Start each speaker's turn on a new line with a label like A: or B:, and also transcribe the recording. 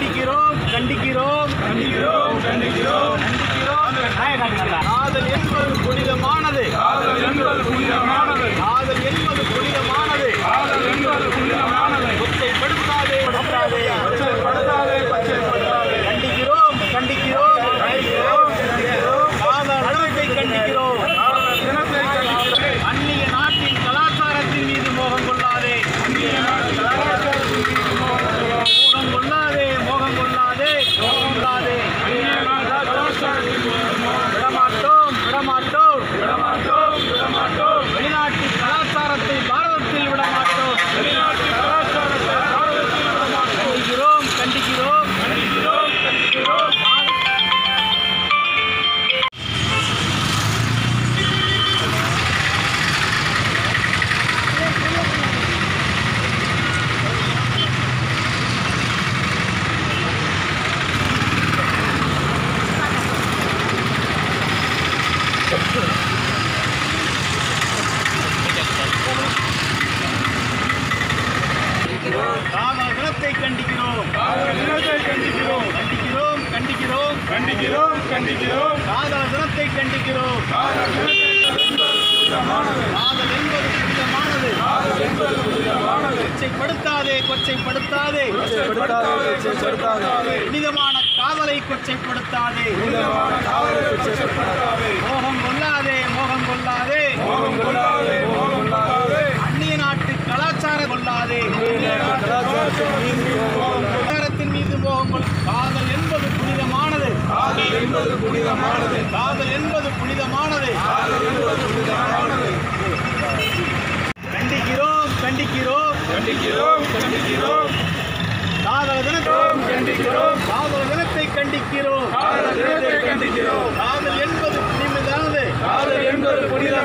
A: கண்டிக்கிறோம் கண்டிக்கிறோம்
B: கண்டிக்கிறோம் கண்டிக்கிறோம்
A: கண்டிக்கிறோம் காதல் என்பது புனிதமானது
B: காதல் என்பது புனிதமானது
A: காதல் என்பது புனிதமானது
B: காதல் என்பது புனிதமானது
A: கொச்சைப்படுத்தாதே படுத்தாதே
B: படுத்தாதே பச்சைப்படுத்தாதே
A: கண்டிக்கிறோம் கண்டிக்கிறோம்
B: கண்டிக்கிறோம் கண்டிக்கிறோம்
A: காதல் நடத்தை கண்டிக்கிறோம்
B: காதல் தினத்தை கண்டிக்கிறோம்
A: அந்நிய நாட்டின் கலாச்சாரத்தின் மீது மோகம் கொள்ளாதே மோகம் கொள்ளாதே மோகம் கொள்ளாதே மோகம் கொள்ளாதே விடமாட்டோம் விடமாட்டோம்
B: விடமாட்டோம் விடமாட்டோம்
A: வெளிநாட்டு கலாச்சாரத்தை பாரதத்தில் விடமாட்டோம்
B: வெளிநாட்டு கலாச்சாரத்தை பாரதத்தில் விடமாட்டோம்
A: கண்டிக்கிறோம் கண்டிக்கிறோம்
B: கண்டிக்கிறோம் கண்டிக்கிறோம்
A: காதல் தினத்தை கண்டிக்கிறோம்
B: காதல் தினத்தை கண்டிக்கிறோம்
A: கண்டிக்கிறோம் கண்டிக்கிறோம்
B: கண்டிக்கிறோம் கண்டிக்கிறோம்
A: காதல் தினத்தை கண்டிக்கிறோம்
B: காதல் தினத்தை புனிதமானது
A: காதல் என்பது புனிதமானது
B: காதல் என்பது புனிதமானது
A: கொச்சைப்படுத்தாதே கொச்சைப்படுத்தாதே
B: கொச்சைப்படுத்தாதே கொச்சைப்படுத்தாதே
A: புனிதமான காதலை கொச்சைப்படுத்தாதே
B: புனிதமான காதலை கொச்சைப்படுத்தாதே
A: மோகம் கொள்ளாதே மோகம் கொள்ளாதே
B: மோகம் கொள்ளாதே மோகம் கொள்ளாதே
A: அந்நிய நாட்டு கலாச்சாரம் கொள்ளாதே கலாச்சாரத்தின் மீது மோகம் கொள் காதல் என்பது புனிதமானது
B: காதல் என்பது புனிதமானது
A: காதல் என்பது புனிதமானது
B: காதல் என்பது புனிதமானது
A: கண்டிக்கிறோம் கண்டிக்கிறோம்
B: கண்டிக்கிறோம் கண்டிக்கிறோம்
A: காதல் தினத்தை
B: கண்டிக்கிறோம்
A: காதல் தினத்தை கண்டிக்கிறோம்
B: காதல் தினத்தை கண்டிக்கிறோம்
A: காதல் என்பது புனிதமானது
B: காதல் என்பது புனிதமானது